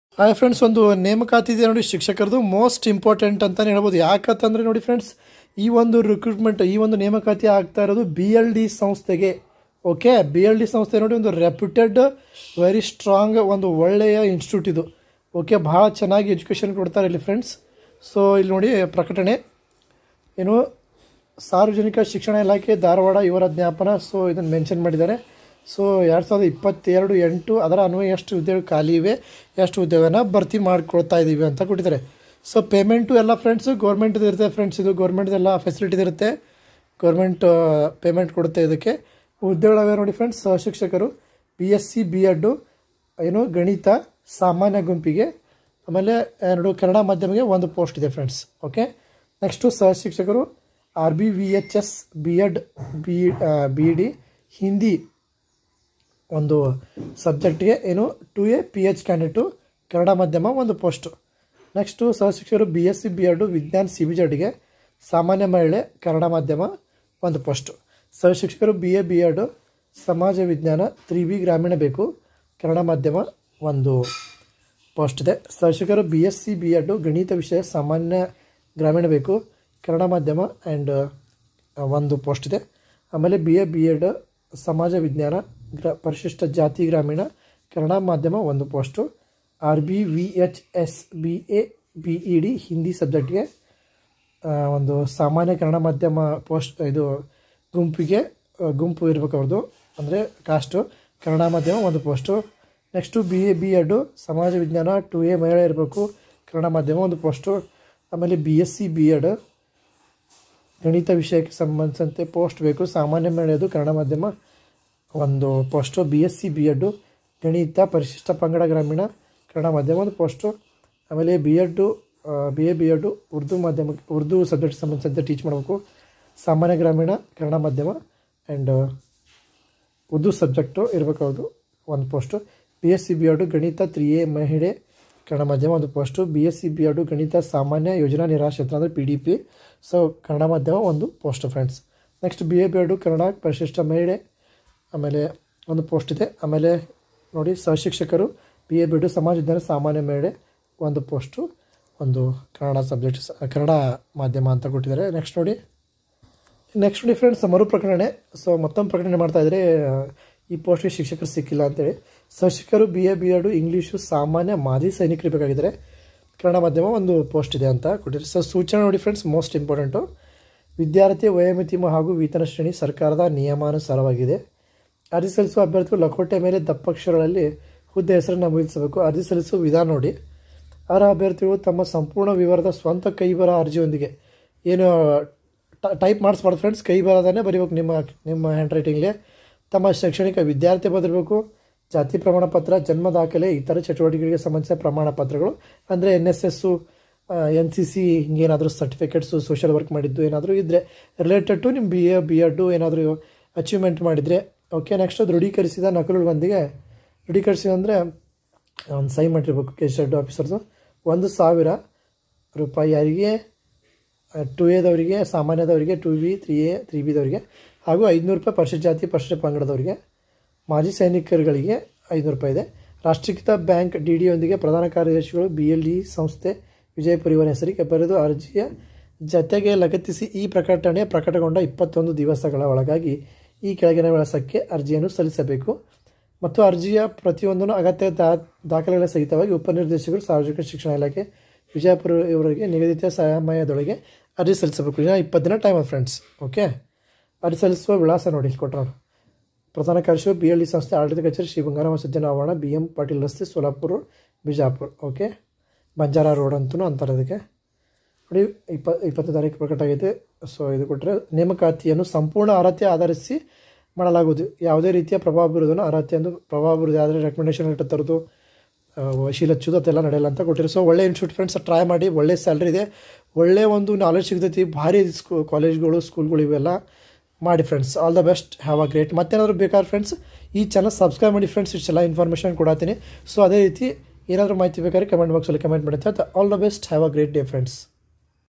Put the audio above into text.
hi friends ಒಂದು ನೇಮಕಾತಿ ಇದೆ ನೋಡಿ ಶಿಕ್ಷಕರದು ಮೋಸ್ಟ್ ಇಂಪಾರ್ಟೆಂಟ್ ಅಂತಲೇ ಹೇಳ್ಬೋದು ಯಾಕಂತಂದರೆ ನೋಡಿ ಫ್ರೆಂಡ್ಸ್ ಈ ಒಂದು ರಿಕ್ರೂಟ್ಮೆಂಟ್ ಈ ಒಂದು ನೇಮಕಾತಿ ಆಗ್ತಾ ಇರೋದು ಬಿ ಎಲ್ ಡಿ ಸಂಸ್ಥೆಗೆ ಓಕೆ ಬಿ ಎಲ್ ಡಿ ಸಂಸ್ಥೆ ನೋಡಿ ಒಂದು ರೆಪ್ಯೂಟೆಡ್ ವೆರಿ ಸ್ಟ್ರಾಂಗ್ ಒಂದು ಒಳ್ಳೆಯ ಇನ್ಸ್ಟಿಟ್ಯೂಟ್ ಇದು ಓಕೆ ಭಾಳ ಚೆನ್ನಾಗಿ ಎಜುಕೇಷನ್ ಕೊಡ್ತಾರೆ ಇಲ್ಲಿ ಫ್ರೆಂಡ್ಸ್ ಸೊ ಇಲ್ಲಿ ನೋಡಿ ಪ್ರಕಟಣೆ ಏನು ಸಾರ್ವಜನಿಕ ಶಿಕ್ಷಣ ಇಲಾಖೆ ಧಾರವಾಡ ಇವರ ಜ್ಞಾಪನ ಸೊ ಇದನ್ನು ಮೆನ್ಷನ್ ಮಾಡಿದ್ದಾರೆ ಸೊ ಎರಡು ಸಾವಿರದ ಇಪ್ಪತ್ತೆರಡು ಎಂಟು ಅದರ ಅನ್ವಯ ಎಷ್ಟು ಹುದ್ದೆಗಳು ಖಾಲಿ ಇವೆ ಎಷ್ಟು ಹುದ್ದೆಗಳನ್ನು ಭರ್ತಿ ಮಾಡಿಕೊಳ್ತಾ ಇದ್ದೀವಿ ಅಂತ ಕೊಟ್ಟಿದ್ದಾರೆ ಸೊ ಪೇಮೆಂಟು ಎಲ್ಲ ಫ್ರೆಂಡ್ಸು ಗೌರ್ಮೆಂಟ್ದು ಇರುತ್ತೆ ಫ್ರೆಂಡ್ಸ್ ಇದು ಗೌರ್ಮೆಂಟ್ದೆಲ್ಲ ಫೆಸಿಲಿಟೀಸ್ ಇರುತ್ತೆ ಗೌರ್ಮೆಂಟ್ ಪೇಮೆಂಟ್ ಕೊಡುತ್ತೆ ಇದಕ್ಕೆ ಹುದ್ದೆಗಳವೆ ನೋಡಿ ಫ್ರೆಂಡ್ಸ್ ಶಿಕ್ಷಕರು B S C B Ed ಏನು ಗಣಿತ ಸಾಮಾನ್ಯ ಗುಂಪಿಗೆ ಆಮೇಲೆ ಎರಡು ಕನ್ನಡ ಮಾಧ್ಯಮಿಗೆ ಒಂದು ಪೋಸ್ಟ್ ಇದೆ ಫ್ರೆಂಡ್ಸ್ ಓಕೆ ನೆಕ್ಸ್ಟು ಸಹ ಶಿಕ್ಷಕರು R B V H S B Ed B B D Hindi ಒಂದು ಸಬ್ಜೆಕ್ಟ್ಗೆ ಏನು two A P H candidate Kannada ಮಾಧ್ಯಮ ಒಂದು ಪೋಸ್ಟು ನೆಕ್ಸ್ಟು ಸಹಶಿಕ್ಷಕರು B S C B Ed ವಿಜ್ಞಾನ ಸಿ ಬಿ ಜಡ್ಗೆ ಸಾಮಾನ್ಯ ಮಹಿಳೆ ಕನ್ನಡ ಮಾಧ್ಯಮ ಒಂದು ಪೋಸ್ಟು ಸಹಶಿಕ್ಷಕರು ಬಿ ಎ ಬಿ ಎಡು ಸಮಾಜ ವಿಜ್ಞಾನ ತ್ರಿ ಬಿ ಗ್ರಾಮೀಣ ಬೇಕು ಕನ್ನಡ ಮಾಧ್ಯಮ ಒಂದು ಪೋಸ್ಟ್ ಇದೆ ಸಹಶಿಕ್ಷಕರು B S C B Ed ಗಣಿತ ವಿಷಯ ಸಾಮಾನ್ಯ ಗ್ರಾಮೀಣ ಬೇಕು ಕನ್ನಡ ಮಾಧ್ಯಮ ಆ್ಯಂಡ್ ಒಂದು ಪೋಸ್ಟ್ ಇದೆ ಆಮೇಲೆ ಬಿ ಎ ಬಿ ಎಡ್ ಸಮಾಜ ವಿಜ್ಞಾನ ಗ್ರ ಪರಿಶಿಷ್ಟ ಜಾತಿ ಗ್ರಾಮೀಣ ಕನ್ನಡ ಮಾಧ್ಯಮ ಒಂದು post R B V H S B A B E D Hindi ಸಬ್ಜೆಕ್ಟ್ಗೆ ಒಂದು ಸಾಮಾನ್ಯ ಕನ್ನಡ ಮಾಧ್ಯಮ ಪೋಸ್ಟ್ ಇದು ಗುಂಪಿಗೆ ಆ, ಗುಂಪು ಇರಬೇಕು ಅವ್ರದ್ದು ಅಂದರೆ ಕಾಸ್ಟು ಕನ್ನಡ ಮಾಧ್ಯಮ ಒಂದು post next B A B Ed ಸಮಾಜ ವಿಜ್ಞಾನ ಟು ಎ ಮಹಿಳೆ ಇರಬೇಕು ಕನ್ನಡ ಮಾಧ್ಯಮ ಒಂದು ಪೋಸ್ಟು ಆಮೇಲೆ B S C B Ed ಗಣಿತ ವಿಷಯಕ್ಕೆ ಸಂಬಂಧಿಸಿದಂತೆ ಪೋಸ್ಟ್ ಬೇಕು ಸಾಮಾನ್ಯ ಮಹಿಳೆಯದು ಕನ್ನಡ ಮಾಧ್ಯಮ ಒಂದು post B S C B Ed ಗಣಿತ ಪರಿಶಿಷ್ಟ ಪಂಗಡ ಗ್ರಾಮೀಣ ಕನ್ನಡ ಮಾಧ್ಯಮ ಒಂದು ಪೋಸ್ಟು ಆಮೇಲೆ B Ed B A B Ed Urdu ಮಾಧ್ಯಮಕ್ಕೆ ಉರ್ದು ಸಬ್ಜೆಕ್ಟ್ ಸಂಬಂಧಿಸಿದಂತೆ ಟೀಚ್ ಮಾಡಬೇಕು ಸಾಮಾನ್ಯ ಗ್ರಾಮೀಣ ಕನ್ನಡ ಮಾಧ್ಯಮ ಆ್ಯಂಡ್ ಉರ್ದು ಸಬ್ಜೆಕ್ಟು ಇರಬೇಕು ಅದು ಒಂದು post B S C B Ed ಗಣಿತ ತ್ರೀ ಎ ಮಹಿಳೆ ಕನ್ನಡ ಮಾಧ್ಯಮ ಒಂದು post B S C B Ed ಗಣಿತ ಸಾಮಾನ್ಯ ಯೋಜನಾ ನಿರಾಶ್ರಿತ ಅಂದರೆ P D P so Kannada ಮಾಧ್ಯಮ ಒಂದು post friends next B A B Ed Kannada ಪರಿಶಿಷ್ಟ ಮಹಿಳೆ ಆಮೇಲೆ ಒಂದು ಪೋಸ್ಟ್ ಇದೆ ಆಮೇಲೆ ನೋಡಿ ಸಹಶಿಕ್ಷಕರು ಬಿ ಎ ಬಿ ಎಡು ಸಮಾಜ ವಿಜ್ಞಾನ ಸಾಮಾನ್ಯ ಮಹಿಳೆ ಒಂದು ಪೋಸ್ಟು ಒಂದು ಕನ್ನಡ ಸಬ್ಜೆಕ್ಟ್ ಕನ್ನಡ ಮಾಧ್ಯಮ ಅಂತ ಕೊಟ್ಟಿದ್ದಾರೆ ನೆಕ್ಸ್ಟ್ ನೋಡಿ ನೆಕ್ಸ್ಟ್ ನೋಡಿ ಫ್ರೆಂಡ್ಸ್ ಮರು ಪ್ರಕಟಣೆ ಸೊ ಮತ್ತೊಂದು ಪ್ರಕಟಣೆ ಮಾಡ್ತಾ ಇದ್ದಾರೆ ಆ, ಈ ಪೋಸ್ಟ್ಗೆ ಶಿಕ್ಷಕರು ಸಿಕ್ಕಿಲ್ಲ ಅಂತೇಳಿ ಶಿಕ್ಷಕರು B A B Ed English ಸಾಮಾನ್ಯ ಮಾಜಿ ಸೈನಿಕರು ಬೇಕಾಗಿದ್ದಾರೆ ಕನ್ನಡ ಮಾಧ್ಯಮ ಒಂದು ಪೋಸ್ಟ್ ಇದೆ ಅಂತ ಕೊಟ್ಟಿದ್ದಾರೆ ಸೊ ಸೂಚನೆ ನೋಡಿ ಫ್ರೆಂಡ್ಸ್ ಮೋಸ್ಟ್ ಇಂಪಾರ್ಟೆಂಟು ವಿದ್ಯಾರ್ಥಿ ವಯೋಮಿತಿ ಹಾಗೂ ವೇತನ ಶ್ರೇಣಿ ಸರ್ಕಾರದ ನಿಯಮಾನುಸಾರವಾಗಿದೆ ಅರ್ಜಿ ಸಲ್ಲಿಸುವ ಅಭ್ಯರ್ಥಿಗಳು ಲಕೋಟೆ ಮೇಲೆ ದಪ್ಪಕ್ಷರಗಳಲ್ಲಿ ಹುದ್ದೆ ಹೆಸರನ್ನು ನಮೂದಿಸಬೇಕು ಅರ್ಜಿ ಸಲ್ಲಿಸುವ ವಿಧಾನ ನೋಡಿ ಅರ್ಹ ಅಭ್ಯರ್ಥಿಗಳು ತಮ್ಮ ಸಂಪೂರ್ಣ ವಿವರದ ಸ್ವಂತ ಕೈಬರಹ ಅರ್ಜಿಯೊಂದಿಗೆ ಏನು ಟೈಪ್ ಮಾಡಿಸ್ಬಾರ್ದು ಫ್ರೆಂಡ್ಸ್ ಕೈ ಬರೋದನ್ನೇ ಬರೀಬೇಕು ನಿಮ್ಮ ನಿಮ್ಮ ಹ್ಯಾಂಡ್ ರೈಟಿಂಗ್ಲಿ ತಮ್ಮ ಶೈಕ್ಷಣಿಕ ವಿದ್ಯಾರ್ಥಿ ಬದಿರಬೇಕು ಜಾತಿ ಪ್ರಮಾಣ ಪತ್ರ ಜನ್ಮ ದಾಖಲೆ ಇತರ ಚಟುವಟಿಕೆಗಳಿಗೆ ಸಂಬಂಧಿಸಿದ ಪ್ರಮಾಣ ಪತ್ರಗಳು ಅಂದರೆ N S S N C C ಹಿಂಗೇನಾದರೂ ಸರ್ಟಿಫಿಕೇಟ್ಸು ಸೋಷಿಯಲ್ ವರ್ಕ್ ಮಾಡಿದ್ದು ಏನಾದರೂ ಇದ್ದರೆ ರಿಲೇಟೆಡ್ ಟು ನಿಮ್ಮ ಬಿ ಎ ಬಿ ಎಡ್ಡು ಏನಾದರೂ ಅಚೀವ್ಮೆಂಟ್ ಮಾಡಿದರೆ ಓಕೆ ನೆಕ್ಸ್ಟ್ ದೃಢೀಕರಿಸಿದ ನಕಲುಗಳೊಂದಿಗೆ ದೃಢೀಕರಿಸಿದ ಅಂದರೆ ಒಂದು ಸೈ ಮಾಡಿರ್ಬೇಕು ಕೆ ಶೆಡ್ ಆಫೀಸರ್ದು ಒಂದು ಸಾವಿರ ರೂಪಾಯಿ ಯಾರಿಗೆ ಟು ಎದವರಿಗೆ ಸಾಮಾನ್ಯದವರಿಗೆ two B three A three ಬಿದವರಿಗೆ ಹಾಗೂ ಐದುನೂರು ರೂಪಾಯಿ ಪರಿಶಿಷ್ಟ ಜಾತಿ ಪರಿಶಿಷ್ಟ ಪಂಗಡದವರಿಗೆ ಮಾಜಿ ಸೈನಿಕರುಗಳಿಗೆ ಐದುನೂರು ರೂಪಾಯಿ ಇದೆ ರಾಷ್ಟ್ರೀಕೃತ ಬ್ಯಾಂಕ್ ಡಿ ಡಿಯೊಂದಿಗೆ ಪ್ರಧಾನ ಕಾರ್ಯದರ್ಶಿಗಳು ಬಿ ಎಲ್ ಡಿ ಸಂಸ್ಥೆ ವಿಜಯಪುರ ಇವರ ಹೆಸರಿಗೆ ಬರೆದು ಅರ್ಜಿಯ ಜತೆಗೆ ಲಗತ್ತಿಸಿ ಈ ಪ್ರಕಟಣೆ ಪ್ರಕಟಗೊಂಡ ಇಪ್ಪತ್ತೊಂದು ದಿವಸಗಳ ಒಳಗಾಗಿ ಈ ಕೆಳಗಿನ ವಿಳಾಸಕ್ಕೆ ಅರ್ಜಿಯನ್ನು ಸಲ್ಲಿಸಬೇಕು ಮತ್ತು ಅರ್ಜಿಯ ಪ್ರತಿಯೊಂದನ್ನು ಅಗತ್ಯ ದಾ ದಾಖಲೆಗಳ ಸಹಿತವಾಗಿ ಉಪನಿರ್ದೇಶಕರು ಸಾರ್ವಜನಿಕ ಶಿಕ್ಷಣ ಇಲಾಖೆ ವಿಜಯಪುರ ಇವರಿಗೆ ನಿಗದಿತ ಸಮಯದೊಳಗೆ ಅರ್ಜಿ ಸಲ್ಲಿಸಬೇಕು ಇನ್ನು ಇಪ್ಪತ್ತು ದಿನ ಟೈಮ್ ಫ್ರೆಂಡ್ಸ್ ಓಕೆ ಅರ್ಜಿ ಸಲ್ಲಿಸುವ ವಿಳಾಸ ನೋಡಿ ಇಲ್ಲಿ ಕೊಟ್ಟರು ಪ್ರಧಾನ ಕಾರ್ಯದರ್ಶಿ ಬಿ ಎಲ್ ಡಿ ಸಂಸ್ಥೆ ಆಡಳಿತ ಕಚೇರಿ ಶ್ರೀ ಬಂಗಾರಮ್ಮ ಸಜ್ಜನ ಆವರಣ ಬಿ ಎಂ ಪಾಟೀಲ್ ರಸ್ತೆ ಸೋಲಾಪುರ ಬಿಜಾಪುರ ಓಕೆ ಬಂಜಾರ ರೋಡ್ ಅಂತಲೂ ಅಂತಾರೆ ಅದಕ್ಕೆ ನೋಡಿ ಇಪ್ಪ ಇಪ್ಪತ್ತನೇ ತಾರೀಕು ಪ್ರಕಟ ಆಗೈತೆ ಸೊ ಇದು ಕೊಟ್ಟರೆ ನೇಮಕಾತಿಯನ್ನು ಸಂಪೂರ್ಣ ಅರ್ಹತೆ ಆಧರಿಸಿ ಮಾಡಲಾಗುವುದು ಯಾವುದೇ ರೀತಿಯ ಪ್ರಭಾವ ಬೀರೋದನ್ನು ಅರ್ಹತೆ ಎಂದು ಪ್ರಭಾವ ಬೀರೋದು ಆದರೆ ರೆಕಮೆಂಡೇಷನ್ ಲೆಟರ್ ತರೋದು ವಶೀಲ್ ಹಚ್ಚೋದು ಅದೆಲ್ಲ ನಡೆಯಲ್ಲ ಅಂತ ಕೊಟ್ಟಿರೋ ಸೊ ಒಳ್ಳೆ ಇನ್ಸ್ಟಿಟ್ಯೂಟ್ ಫ್ರೆಂಡ್ಸ್ ಟ್ರೈ ಮಾಡಿ ಒಳ್ಳೆ ಸ್ಯಾಲ್ರಿ ಇದೆ ಒಳ್ಳೆ ಒಂದು ನಾಲೆಜ್ ಸಿಗ್ತೈತಿ ಭಾರಿ ಸ್ಕೂ ಕಾಲೇಜ್ಗಳು ಸ್ಕೂಲ್ಗಳು ಇವೆಲ್ಲ ಮಾಡಿ friends all the best have a great ಮತ್ತೇನಾದರೂ ಬೇಕಾದ್ರೆ ಫ್ರೆಂಡ್ಸ್ ಈ ಚಾನಲ್ ಸಬ್ಸ್ಕ್ರೈಬ್ ಮಾಡಿ ಫ್ರೆಂಡ್ಸ್ ಇಷ್ಟೆಲ್ಲ ಇನ್ಫಾರ್ಮೇಷನ್ ಕೊಡತ್ತೀನಿ ಸೊ ಅದೇ ರೀತಿ ಏನಾದರೂ ಮಾಹಿತಿ ಬೇಕಾದ್ರೆ ಕಮೆಂಟ್ ಬಾಕ್ಸಲ್ಲಿ ಕಮೆಂಟ್ ಮಾಡಿ all the best have a great day friends